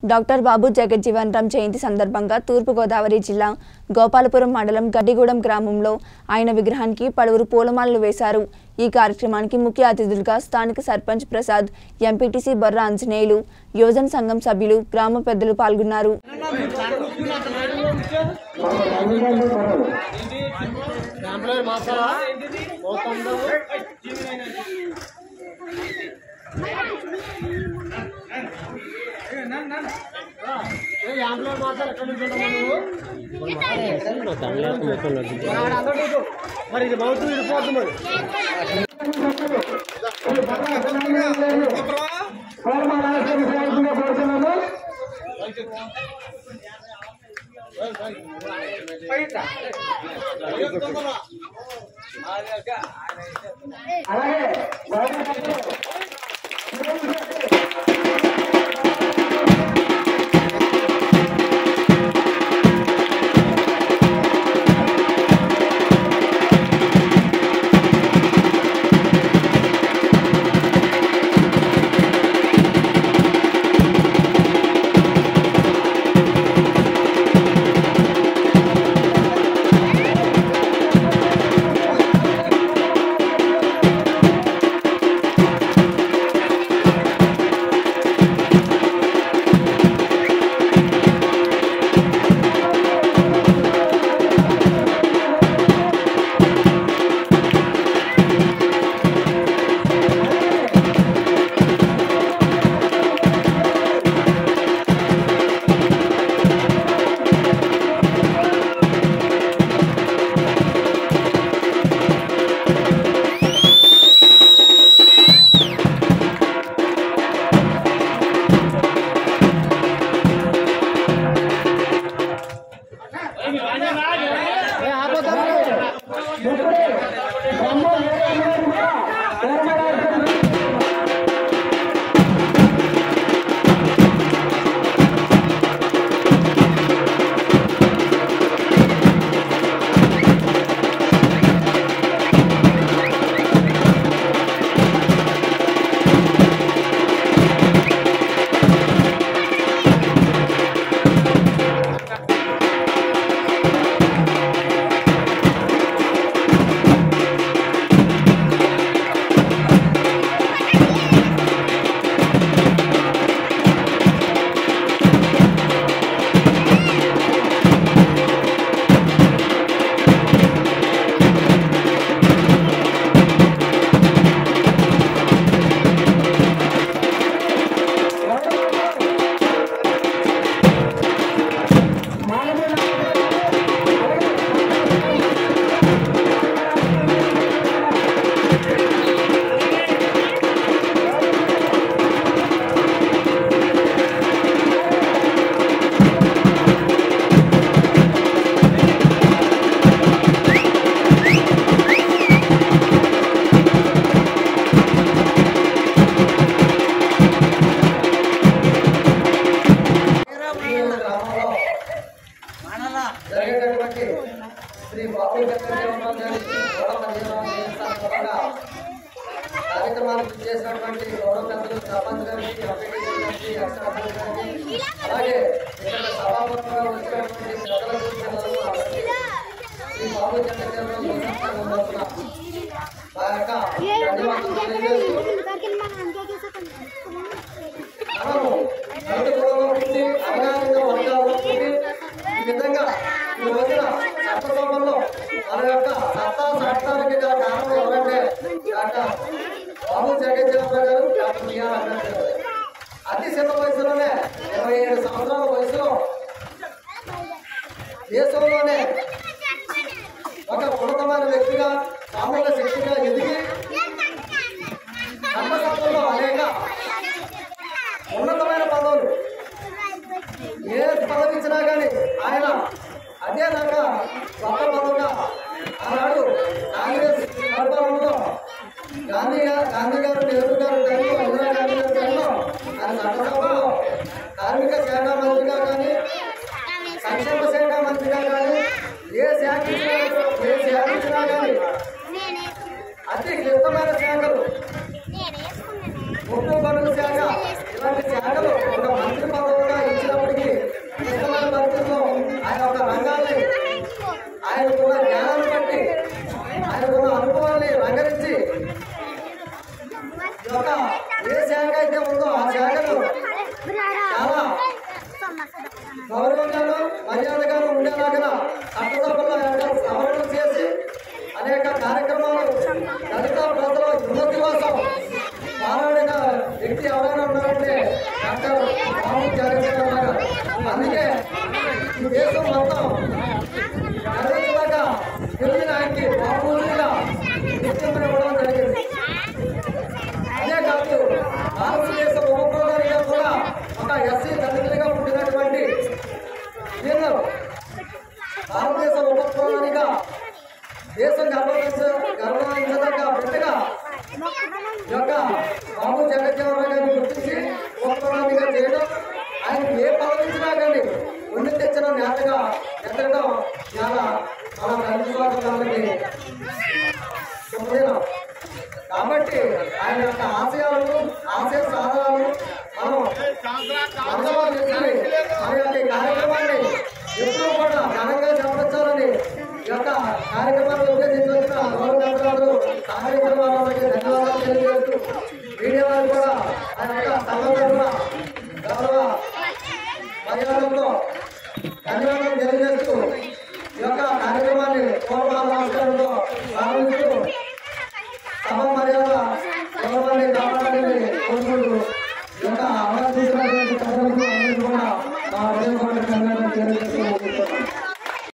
Doctor Babu Jagjivan Ram జయంతి సందర్భంగా తూర్పుగోదావరి జిల్లా గోపాలపురం మండలం గడ్డిగూడెం గ్రామంలో ఆయన విగ్రహానికి పలువురు పూలమాలలు వేశారు ఈ కార్యక్రమానికి ముఖ్య అతిథులుగా స్థానిక సర్పంచ్ ప్రసాద్ ఎంపీటీసీ బొర్ర ఆంజనేయులు యువజన సంఘం సభ్యులు గ్రామ పెద్దలు పాల్గొన్నారు ఎంప్లాయర్ మాసాలా పోతుండవు ఎంప్లాయర్ మాసాలు ఎక్కడి నుంచి ఉంటావు నువ్వు ఆడ అందరూ ఇటు. మరి ఇది బౌద్ధం విడిపోద్దు మరి జరిగేటటువంటి శ్రీ బాబు జగన్మోహన్ గారి గౌరవ మధ్యాహ్నం సందర్భంగా కార్యక్రమానికి చేసినటువంటి గౌరవ పెద్దలు సర్పంచ్ గారికి ఎంపీటీసీ గారికి ఎక్స్ట్రాపల్ గారికి అలాగే ఇక్కడ సభాముఖంగా వచ్చినటువంటి ప్రజలకు పిల్లలకు అందరికీ శ్రీ బాబు జగన్మోహన్ తరఫున మా యొక్క ధన్యవాదాలు తెలియజేస్తూ మనము రైతు కులంలో పుట్టి అజ్ఞానంగా వర్గాల్లో పుట్టి ఈ విధంగా ఈ రోజున చట్టసభల్లో మన యొక్క సత్తా సాధించడానికి గల కారణం ఎవరంటే డాక్టర్ బాబు జగజ్జీవన్ గారు డాక్టర్ బిఆర్ అంబేద్కర్ గారు. అతి చిన్న వయసులోనే ఇరవై ఏడు సంవత్సరాల వయసులో దేశంలోనే ఒక ఉన్నతమైన వ్యక్తిగా సామూహిక శక్తిగా ఎదిగి చట్టసభల్లో అనేక ఉన్నతమైన పదవులు ఏ పదవి ఇచ్చినా కానీ ఆయన అదే రకంగా గొప్ప పదవిగా ఆనాడు కాంగ్రెస్ పరిపాలనలో గాంధీ గారు గాంధీ గారు నెహ్రూ గారు టైంలో ఇందిరా గాంధీ గారి టైంలో ఆయన చట్టసభలో కార్మిక శాఖ మంత్రిగా కానీ సంక్షేమ శాఖ మంత్రిగా కానీ ఏ శాఖ ఇచ్చినా ఏ శాఖ ఇచ్చినా కానీ అతి క్లిష్టమైన శాఖలు ఉప్పు పనుల శాఖ ఇలాంటి శాఖలు ఒక మంత్రి పదవిగా గౌరవంగాను మర్యాదగాను ఉండేలాగా చట్టసభలో యొక్క సవరణ చేసి అనేక కార్యక్రమాలు దళిత ప్రజల ఉన్నతి కోసం పోరాడిన వ్యక్తి ఎవరైనా ఉన్నారంటే డాక్టర్ బాబు జగన్ గారు అందుకే ఈ దేశం మొత్తం గర్వించలాగా తెలియని ఆయనకి బాబుగా గుర్తింపుని ఇవ్వడం జరిగింది అదే కాదు భారతదేశ ఉపప్రధానిగా కూడా ఒక ఎస్సీ దళితులుగా పుట్టినటువంటి వీళ్ళు భారతదేశ ఉపప్రధానిగా దేశం గర్వహించ గర్వహించదగ్గ బిడ్డగా ఈ యొక్క బాబు జగజ్జీవన్ గారిని గుర్తించి ఉపప్రధానిగా చేయడం ఆయన ఏ పదవి ఇచ్చినా కానీ ఉండి తెచ్చిన నేతగా ఎక్కడం చాలా మన కలుసుకోవడానికి శుభదినం కాబట్టి ఆయన యొక్క ఆశయాలను ఆశయ సాధనాలను మనం మనసులో చేసుకుని మన యొక్క ఈ కార్యక్రమాన్ని ఎప్పుడూ కూడా ఘనంగా చేపట్టాలని ఈ యొక్క కార్యక్రమాన్ని ఉద్దేశించి వచ్చిన గౌరవ సహకరించిన వాళ్ళకి ధన్యవాదాలు తెలియజేస్తూ మీడియా వారు కూడా ఆయన యొక్క సంబంధంగా గౌరవ మర్యాదలతో ధన్యవాదాలు తెలియజేస్తూ ఈ యొక్క కార్యక్రమాన్ని పూర్వ నమస్కారంతో ప్రారంభిస్తూ సభ మర్యాద